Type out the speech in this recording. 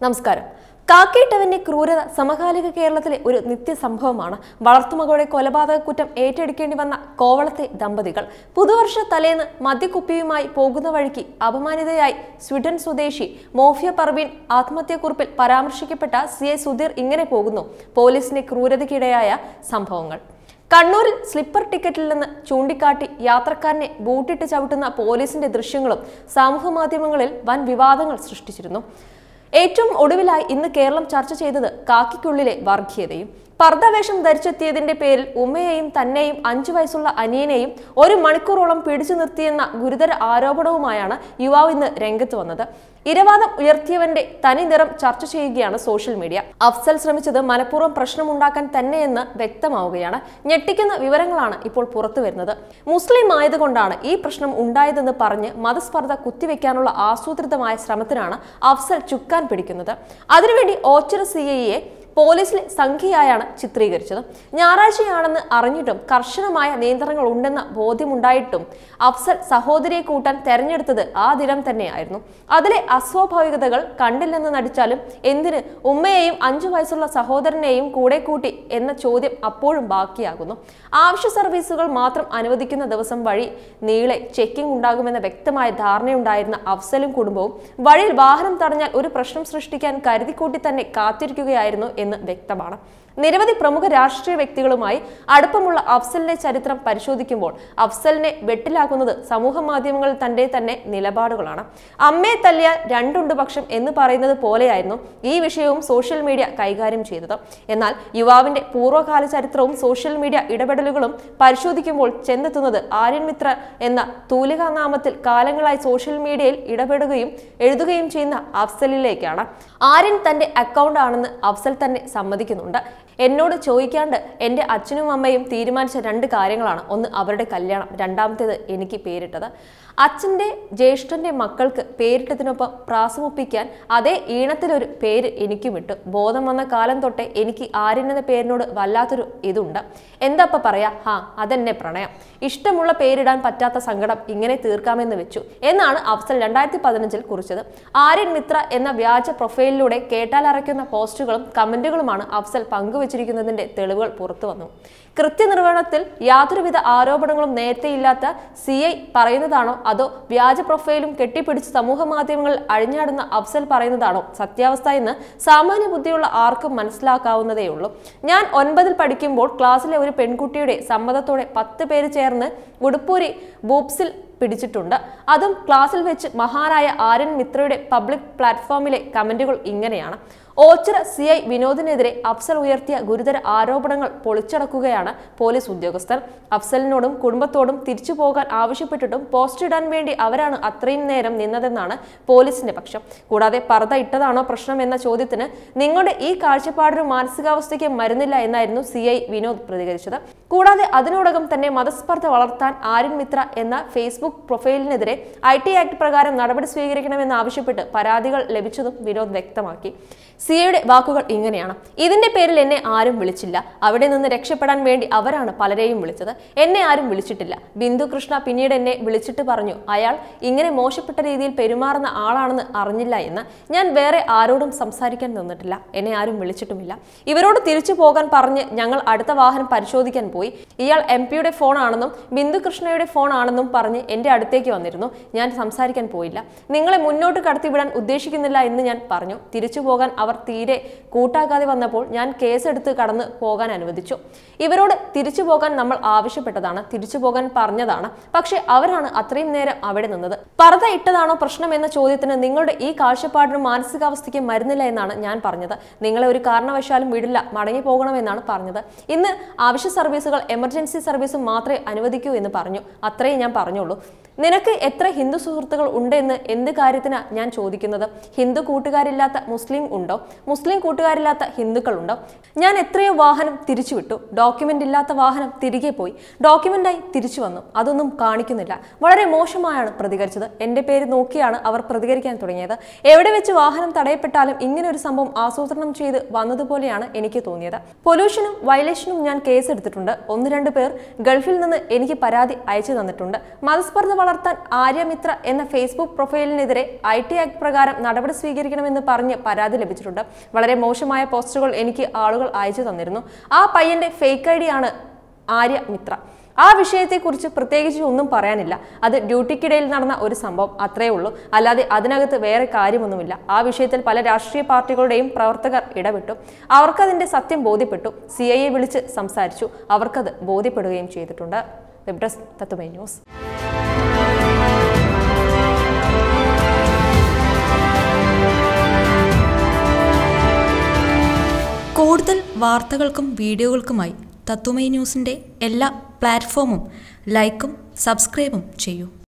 നമസ്കാരം കാക്കേട്ടവന്റെ ക്രൂരത സമകാലിക കേരളത്തിലെ ഒരു നിത്യസംഭവമാണ് വളർത്തുമകളുടെ കൊലപാതക കുറ്റം ഏറ്റെടുക്കേണ്ടി വന്ന കോവളത്തെ ദമ്പതികൾ പുതുവർഷ തലേന്ന് മദ്യക്കുപ്പിയുമായി പോകുന്ന വഴിക്ക് അപമാനിതയായി സ്വീഡൻ സ്വദേശി മോഫിയ പർവീൻ ആത്മഹത്യാക്കുറിപ്പിൽ പരാമർശിക്കപ്പെട്ട സി ഐ സുധീർ ഇങ്ങനെ പോകുന്നു പോലീസിന്റെ ക്രൂരതയ്ക്കിടയായ സംഭവങ്ങൾ കണ്ണൂരിൽ സ്ലിപ്പർ ടിക്കറ്റിൽ നിന്ന് ചൂണ്ടിക്കാട്ടി യാത്രക്കാരനെ ബൂട്ടിട്ട് ചവിട്ടുന്ന പോലീസിന്റെ ദൃശ്യങ്ങളും സാമൂഹ്യ മാധ്യമങ്ങളിൽ വൻ വിവാദങ്ങൾ സൃഷ്ടിച്ചിരുന്നു ഏറ്റവും ഒടുവിലായി ഇന്ന് കേരളം ചർച്ച ചെയ്തത് കാക്കിക്കുള്ളിലെ വർഗീയതയും പർദ്ദവേഷം ധരിച്ചെത്തിയതിന്റെ പേരിൽ ഉമ്മയെയും തന്നെയും അഞ്ചു വയസ്സുള്ള അനിയനെയും ഒരു മണിക്കൂറോളം പിടിച്ചു നിർത്തിയെന്ന ഗുരുതര ആരോപണവുമായാണ് യുവാവ് ഇന്ന് രംഗത്ത് വന്നത് ഇരവാദം ഉയർത്തിയവന്റെ തനി നിറം ചർച്ച ചെയ്യുകയാണ് സോഷ്യൽ മീഡിയ അഫ്സൽ ശ്രമിച്ചത് മനഃപൂർവ്വം പ്രശ്നമുണ്ടാക്കാൻ തന്നെയെന്ന് വ്യക്തമാവുകയാണ് ഞെട്ടിക്കുന്ന വിവരങ്ങളാണ് ഇപ്പോൾ പുറത്തു വരുന്നത് മുസ്ലിം ആയതുകൊണ്ടാണ് ഈ പ്രശ്നം ഉണ്ടായതെന്ന് പറഞ്ഞ് മതസ്പർദ്ധ കുത്തിവെക്കാനുള്ള ആസൂത്രിതമായ ശ്രമത്തിനാണ് അഫ്സൽ ചുക്കാൻ പിടിക്കുന്നത് അതിനുവേണ്ടി ഓച്ചിറ സി ഐയെ പോലീസിലെ സംഖ്യയായാണ് ചിത്രീകരിച്ചത് ഞായറാഴ്ചയാണെന്ന് അറിഞ്ഞിട്ടും കർശനമായ നിയന്ത്രണങ്ങൾ ഉണ്ടെന്ന ബോധ്യമുണ്ടായിട്ടും അഫ്സൽ സഹോദരിയെ കൂട്ടാൻ തെരഞ്ഞെടുത്തത് ആ ദിനം തന്നെയായിരുന്നു അതിലെ അസ്വാഭാവികതകൾ കണ്ടില്ലെന്ന് നടിച്ചാലും എന്തിന് ഉമ്മയെയും അഞ്ചു വയസ്സുള്ള സഹോദരനെയും കൂടെ കൂട്ടി എന്ന ചോദ്യം അപ്പോഴും ബാക്കിയാകുന്നു ആവശ്യ സർവീസുകൾ മാത്രം അനുവദിക്കുന്ന ദിവസം വഴി നീളെ ചെക്കിംഗ് ഉണ്ടാകുമെന്ന വ്യക്തമായ ധാരണയുണ്ടായിരുന്ന അഫ്സലും കുടുംബവും വഴിയിൽ വാഹനം തടഞ്ഞാൽ ഒരു പ്രശ്നം സൃഷ്ടിക്കാൻ കരുതിക്കൂട്ടി തന്നെ കാത്തിരിക്കുകയായിരുന്നു എന്ന് വ്യക്തമാണ് നിരവധി പ്രമുഖ രാഷ്ട്രീയ വ്യക്തികളുമായി അടുപ്പമുള്ള അഫ്സലിന്റെ ചരിത്രം പരിശോധിക്കുമ്പോൾ അഫ്സലിനെ വെട്ടിലാക്കുന്നത് സമൂഹ മാധ്യമങ്ങളിൽ തന്റെ തന്നെ നിലപാടുകളാണ് അമ്മയെ തല്ലിയാൽ രണ്ടുണ്ട് പക്ഷം എന്ന് പറയുന്നത് പോലെയായിരുന്നു ഈ വിഷയവും സോഷ്യൽ മീഡിയ കൈകാര്യം ചെയ്തത് എന്നാൽ യുവാവിന്റെ പൂർവ്വകാല ചരിത്രവും സോഷ്യൽ മീഡിയ ഇടപെടലുകളും പരിശോധിക്കുമ്പോൾ ചെന്നെത്തുന്നത് ആര്യൻ മിത്ര എന്ന തൂലികാനാമത്തിൽ കാലങ്ങളായി സോഷ്യൽ മീഡിയയിൽ ഇടപെടുകയും എഴുതുകയും ചെയ്യുന്ന അഫ്സലിലേക്കാണ് ആര്യൻ തന്റെ അക്കൗണ്ട് ആണെന്ന് അഫ്സൽ തന്നെ സമ്മതിക്കുന്നുണ്ട് എന്നോട് ചോദിക്കാണ്ട് എൻ്റെ അച്ഛനും അമ്മയും തീരുമാനിച്ച രണ്ട് കാര്യങ്ങളാണ് ഒന്ന് അവരുടെ കല്യാണം രണ്ടാമത്തേത് എനിക്ക് പേരിട്ടത് അച്ഛൻ്റെ ജ്യേഷ്ഠൻ്റെ മക്കൾക്ക് പേരിട്ടതിനൊപ്പം പ്രാസമൊപ്പിക്കാൻ അതേ ഈണത്തിലൊരു പേര് എനിക്കും ഇട്ടു ബോധം വന്ന കാലം തൊട്ടേ എനിക്ക് ആര്യൻ എന്ന പേരിനോട് വല്ലാത്തൊരു ഇതുണ്ട് എന്താപ്പ പറയാ ഹാ അതെന്നെ പ്രണയം ഇഷ്ടമുള്ള പേരിടാൻ പറ്റാത്ത സങ്കടം ഇങ്ങനെ തീർക്കാമെന്ന് വെച്ചു എന്നാണ് അഫ്സൽ രണ്ടായിരത്തി പതിനഞ്ചിൽ കുറിച്ചത് ആര്യൻ മിത്ര എന്ന വ്യാജ പ്രൊഫൈലിലൂടെ കേട്ടാലറയ്ക്കുന്ന പോസ്റ്റുകളും കമന്റുകളുമാണ് അഫ്സൽ പങ്കുവച്ചിരിക്കുന്നതിന്റെ തെളിവുകൾ പുറത്തു വന്നു കൃത്യനിർവഹണത്തിൽ യാതൊരുവിധ ആരോപണങ്ങളും നേരത്തെ ഇല്ലാത്ത സി ഐ പറയുന്നതാണോ അതോ വ്യാജ പ്രൊഫൈലും കെട്ടിപ്പിടിച്ച് സമൂഹ മാധ്യമങ്ങളിൽ അഴിഞ്ഞാടുന്ന അഫ്സൽ പറയുന്നതാണോ സത്യാവസ്ഥ എന്ന് സാമാന്യ ബുദ്ധിയുള്ള ആർക്കും മനസ്സിലാക്കാവുന്നതേയുള്ളൂ ഞാൻ ഒൻപതിൽ പഠിക്കുമ്പോൾ ക്ലാസ്സിലെ ഒരു പെൺകുട്ടിയുടെ സമ്മതത്തോടെ പത്ത് പേര് ചേർന്ന് ഉടുപ്പൂരി ബൂപ്സിൽ പിടിച്ചിട്ടുണ്ട് അതും ക്ലാസ്സിൽ വെച്ച് മഹാനായ ആര്യൻ മിത്രയുടെ പബ്ലിക് പ്ലാറ്റ്ഫോമിലെ കമന്റുകൾ ഇങ്ങനെയാണ് ഓച്ചിറ സി ഐ വിനോദിനെതിരെ അഫ്സൽ ഉയർത്തിയ ഗുരുതര ആരോപണങ്ങൾ പൊളിച്ചടക്കുകയാണ് പോലീസ് ഉദ്യോഗസ്ഥർ അഫ്സലിനോടും കുടുംബത്തോടും തിരിച്ചു പോകാൻ ആവശ്യപ്പെട്ടിട്ടും പോസ്റ്റ് ഇടാൻ വേണ്ടി അവരാണ് അത്രയും നേരം നിന്നതെന്നാണ് പോലീസിന്റെ പക്ഷം കൂടാതെ പർദ്ദ ഇട്ടതാണോ പ്രശ്നം എന്ന ചോദ്യത്തിന് നിങ്ങളുടെ ഈ കാഴ്ചപ്പാടിനും മാനസികാവസ്ഥയ്ക്ക് മരുന്നില്ല എന്നായിരുന്നു സി ഐ വിനോദ് പ്രതികരിച്ചത് കൂടാതെ അതിനോടകം തന്നെ മതസ്പർദ്ധ വളർത്താൻ ആര്യൻ മിത്ര എന്ന ഫേസ്ബുക്ക് പ്രൊഫൈലിനെതിരെ ഐ ടി ആക്ട് പ്രകാരം നടപടി സ്വീകരിക്കണമെന്ന് ആവശ്യപ്പെട്ട് പരാതികൾ ലഭിച്ചതും വിനോദ് വ്യക്തമാക്കി സിയയുടെ വാക്കുകൾ ഇങ്ങനെയാണ് ഇതിന്റെ പേരിൽ എന്നെ ആരും വിളിച്ചില്ല അവിടെ നിന്ന് രക്ഷപ്പെടാൻ വേണ്ടി അവരാണ് പലരെയും വിളിച്ചത് എന്നെ ആരും വിളിച്ചിട്ടില്ല ബിന്ദു കൃഷ്ണ പിന്നീട് എന്നെ വിളിച്ചിട്ട് പറഞ്ഞു അയാൾ ഇങ്ങനെ മോശപ്പെട്ട രീതിയിൽ പെരുമാറുന്ന ആളാണെന്ന് അറിഞ്ഞില്ല എന്ന് ഞാൻ വേറെ ആരോടും സംസാരിക്കാൻ നിന്നിട്ടില്ല എന്നെ ആരും വിളിച്ചിട്ടുമില്ല ഇവരോട് തിരിച്ചു പോകാൻ പറഞ്ഞ് ഞങ്ങൾ അടുത്ത വാഹനം പരിശോധിക്കാൻ പോയി ഇയാൾ എം പിയുടെ ഫോൺ ആണെന്നും ബിന്ദു കൃഷ്ണയുടെ ഫോൺ ആണെന്നും പറഞ്ഞ് എന്റെ അടുത്തേക്ക് വന്നിരുന്നു ഞാൻ സംസാരിക്കാൻ പോയില്ല നിങ്ങളെ മുന്നോട്ട് കടത്തിവിടാൻ ഉദ്ദേശിക്കുന്നില്ല എന്ന് ഞാൻ പറഞ്ഞു തിരിച്ചു പോകാൻ അവർ തീരെ കൂട്ടാക്കാതെ വന്നപ്പോൾ ഞാൻ കേസെടുത്ത് കടന്ന് പോകാൻ അനുവദിച്ചു ഇവരോട് തിരിച്ചു പോകാൻ നമ്മൾ ആവശ്യപ്പെട്ടതാണ് തിരിച്ചു പോകാൻ പറഞ്ഞതാണ് പക്ഷെ അവരാണ് അത്രയും നേരം അവിടെ നിന്നത് പർദ്ദ ഇട്ടതാണോ പ്രശ്നം എന്ന ചോദ്യത്തിന് നിങ്ങളുടെ ഈ കാഴ്ചപ്പാടിനും മാനസികാവസ്ഥയ്ക്ക് മരുന്നില്ല എന്നാണ് ഞാൻ പറഞ്ഞത് നിങ്ങളെ ഒരു കാരണവശാലും വിടില്ല മടങ്ങി പോകണമെന്നാണ് പറഞ്ഞത് ഇന്ന് ആവശ്യ സർവീസുകൾ എമർജൻസി സർവീസും മാത്രമേ അനുവദിക്കൂ എന്ന് പറഞ്ഞു അത്രയും ഞാൻ പറഞ്ഞുള്ളൂ നിനക്ക് എത്ര ഹിന്ദു സുഹൃത്തുക്കൾ ഉണ്ട് എന്ന് എന്ത് കാര്യത്തിനാ ഞാൻ ചോദിക്കുന്നത് ഹിന്ദു കൂട്ടുകാരില്ലാത്ത മുസ്ലിം ഉണ്ടോ മുസ്ലിം കൂട്ടുകാരില്ലാത്ത ഹിന്ദുക്കളുണ്ടോ ഞാൻ എത്രയോ വാഹനം തിരിച്ചുവിട്ടു ഡോക്യുമെന്റ് ഇല്ലാത്ത വാഹനം തിരികെ പോയി ഡോക്യുമെന്റായി തിരിച്ചു വന്നു അതൊന്നും കാണിക്കുന്നില്ല വളരെ മോശമായാണ് പ്രതികരിച്ചത് എൻ്റെ പേര് നോക്കിയാണ് അവർ പ്രതികരിക്കാൻ തുടങ്ങിയത് എവിടെ വെച്ച് വാഹനം തടയപ്പെട്ടാലും ഇങ്ങനെ ഒരു സംഭവം ആസൂത്രണം ചെയ്ത് വന്നതുപോലെയാണ് എനിക്ക് തോന്നിയത് പൊല്യൂഷനും വയലേഷനും ഞാൻ കേസെടുത്തിട്ടുണ്ട് ഒന്ന് രണ്ട് പേർ ഗൾഫിൽ നിന്ന് എനിക്ക് പരാതി അയച്ചു തന്നിട്ടുണ്ട് മതസ്പർദ്ധ വളർത്താൻ ആര്യമിത്ര എന്ന ഫേസ്ബുക്ക് പ്രൊഫൈലിനെതിരെ ഐ ടി ആക്ട് പ്രകാരം നടപടി സ്വീകരിക്കണമെന്ന് പറഞ്ഞ് പരാതി ലഭിച്ചിട്ടുണ്ട് വളരെ മോശമായ പോസ്റ്റുകൾ എനിക്ക് ആളുകൾ അയച്ചു തന്നിരുന്നു ആ പയ്യന്റെ ഫേക്ക് ഐ ആണ് ആര്യ മിത്ര ആ വിഷയത്തെക്കുറിച്ച് പ്രത്യേകിച്ച് ഒന്നും പറയാനില്ല അത് ഡ്യൂട്ടിക്കിടയിൽ നടന്ന ഒരു സംഭവം അത്രയേ ഉള്ളൂ അല്ലാതെ അതിനകത്ത് വേറെ കാര്യമൊന്നുമില്ല ആ വിഷയത്തിൽ പല രാഷ്ട്രീയ പാർട്ടികളുടെയും പ്രവർത്തകർ ഇടപെട്ടു അവർക്കതിന്റെ സത്യം ബോധ്യപ്പെട്ടു സി ഐ എ വിളിച്ച് സംസാരിച്ചു അവർക്കത് ബോധ്യപ്പെടുകയും ചെയ്തിട്ടുണ്ട് വെബ് ഡെസ്ക് തത്തുമൈ ന്യൂസ് കൂടുതൽ വാർത്തകൾക്കും വീഡിയോകൾക്കുമായി തത്തുമൈ ന്യൂസിൻ്റെ എല്ലാ പ്ലാറ്റ്ഫോമും ലൈക്കും സബ്സ്ക്രൈബും ചെയ്യൂ